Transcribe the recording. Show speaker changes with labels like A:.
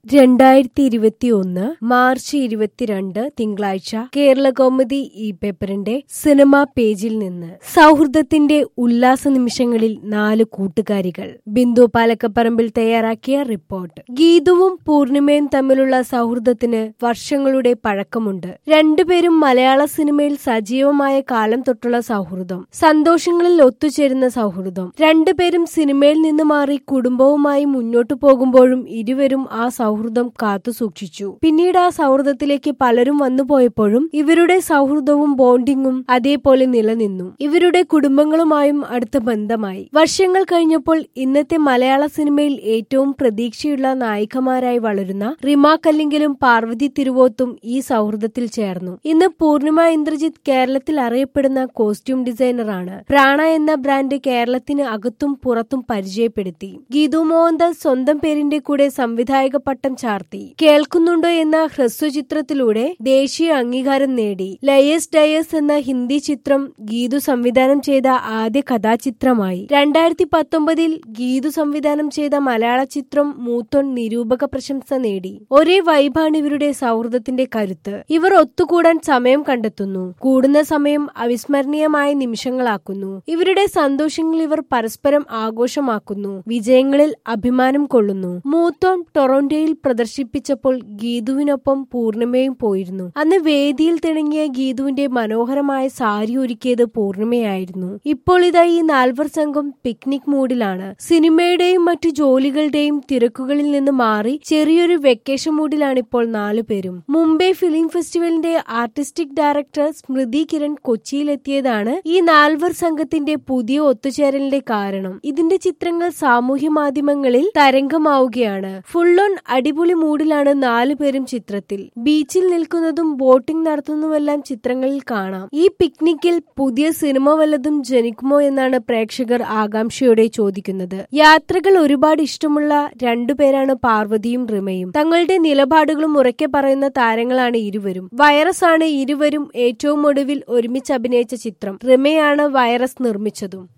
A: രണ്ടായിരത്തി ഇരുപത്തി ഒന്ന് മാർച്ച് ഇരുപത്തിരണ്ട് തിങ്കളാഴ്ച കേരള കൗമുദി ഈ പേപ്പറിന്റെ സിനിമാ പേജിൽ നിന്ന് സൗഹൃദത്തിന്റെ ഉല്ലാസ നിമിഷങ്ങളിൽ നാല് കൂട്ടുകാരികൾ ബിന്ദു പാലക്കപ്പറമ്പിൽ തയ്യാറാക്കിയ റിപ്പോർട്ട് ഗീതുവും പൂർണിമയും തമ്മിലുള്ള സൗഹൃദത്തിന് വർഷങ്ങളുടെ പഴക്കമുണ്ട് രണ്ടുപേരും മലയാള സിനിമയിൽ സജീവമായ കാലം തൊട്ടുള്ള സൗഹൃദം സന്തോഷങ്ങളിൽ ഒത്തുചേരുന്ന സൗഹൃദം രണ്ടുപേരും സിനിമയിൽ നിന്ന് മാറി കുടുംബവുമായി മുന്നോട്ടു പോകുമ്പോഴും ഇരുവരും ആ സൗഹൃദം കാത്തു സൂക്ഷിച്ചു പിന്നീട് ആ സൗഹൃദത്തിലേക്ക് പലരും വന്നുപോയപ്പോഴും ഇവരുടെ സൗഹൃദവും ബോണ്ടിങ്ങും അതേപോലെ നിലനിന്നു ഇവരുടെ കുടുംബങ്ങളുമായും അടുത്ത ബന്ധമായി വർഷങ്ങൾ കഴിഞ്ഞപ്പോൾ ഇന്നത്തെ മലയാള സിനിമയിൽ ഏറ്റവും പ്രതീക്ഷയുള്ള നായികമാരായി വളരുന്ന റിമ കല്ലിങ്കലും പാർവതി തിരുവോത്തും ഈ സൗഹൃദത്തിൽ ചേർന്നു ഇന്ന് പൂർണിമ ഇന്ദ്രജിത്ത് കേരളത്തിൽ അറിയപ്പെടുന്ന കോസ്റ്റ്യൂം ഡിസൈനറാണ് പ്രാണ എന്ന ബ്രാൻഡ് കേരളത്തിന് അകത്തും പുറത്തും പരിചയപ്പെടുത്തി ഗീതു മോഹൻദാസ് സ്വന്തം പേരിന്റെ കൂടെ സംവിധായക പട്ടം ചാർത്തി കേൾക്കുന്നുണ്ടോ എന്ന ഹ്രസ്വചിത്രത്തിലൂടെ ദേശീയ അംഗീകാരം നേടി ലയസ് ഡയസ് എന്ന ഹിന്ദി ചിത്രം ഗീതു സംവിധാനം ചെയ്ത ആദ്യ കഥാചിത്രമായി രണ്ടായിരത്തി പത്തൊമ്പതിൽ ഗീതു സംവിധാനം ചെയ്ത മലയാള ചിത്രം മൂത്തോൺ നിരൂപക പ്രശംസ നേടി ഒരേ വൈബാണ് ഇവരുടെ സൗഹൃദത്തിന്റെ കരുത്ത് ഇവർ ഒത്തുകൂടാൻ സമയം കണ്ടെത്തുന്നു കൂടുന്ന സമയം അവിസ്മരണീയമായ നിമിഷങ്ങളാക്കുന്നു ഇവരുടെ സന്തോഷങ്ങൾ ഇവർ പരസ്പരം ആഘോഷമാക്കുന്നു വിജയങ്ങളിൽ അഭിമാനം കൊള്ളുന്നു മൂത്തോൺ ടൊറന്റോയിൽ പ്രദർശിപ്പിച്ചപ്പോൾ ഗീതുവിനൊപ്പം പൂർണിമയും പോയിരുന്നു അന്ന് വേദിയിൽ തിണങ്ങിയ ഗീതുവിന്റെ മനോഹരമായ സാരി ഒരുക്കിയത് പൂർണിമയായിരുന്നു ഇപ്പോൾ ഇതാ ഈ നാൽവർ സംഘം പിക്നിക് മൂഡിലാണ് സിനിമയുടെയും മറ്റു ജോലികളുടെയും തിരക്കുകളിൽ നിന്ന് മാറി ചെറിയൊരു വെക്കേഷൻ മൂഡിലാണ് ഇപ്പോൾ നാലുപേരും മുംബൈ ഫിലിം ഫെസ്റ്റിവലിന്റെ ആർട്ടിസ്റ്റിക് ഡയറക്ടർ സ്മൃതി കിരൺ കൊച്ചിയിലെത്തിയതാണ് ഈ നാൽവർ സംഘത്തിന്റെ പുതിയ ഒത്തുചേരലിന്റെ കാരണം ഇതിന്റെ ചിത്രങ്ങൾ സാമൂഹ്യ മാധ്യമങ്ങളിൽ തരംഗമാവുകയാണ് ഫുൾ ഓൺ അടിപൊളി മൂഡിലാണ് നാലുപേരും ചിത്രത്തിൽ ബീച്ചിൽ നിൽക്കുന്നതും ബോട്ടിംഗ് നടത്തുന്നതുമെല്ലാം ചിത്രങ്ങളിൽ കാണാം ഈ പിക്നിക്കിൽ പുതിയ സിനിമ വല്ലതും ജനിക്കുമോ എന്നാണ് പ്രേക്ഷകർ ആകാംക്ഷയോടെ ചോദിക്കുന്നത് യാത്രകൾ ഒരുപാട് ഇഷ്ടമുള്ള രണ്ടുപേരാണ് പാർവതിയും റിമയും തങ്ങളുടെ നിലപാടുകളും ഉറക്കെ പറയുന്ന താരങ്ങളാണ് ഇരുവരും വൈറസ് ആണ് ഇരുവരും ഏറ്റവും ഒടുവിൽ ഒരുമിച്ച് അഭിനയിച്ച ചിത്രം റിമയാണ് വൈറസ് നിർമ്മിച്ചതും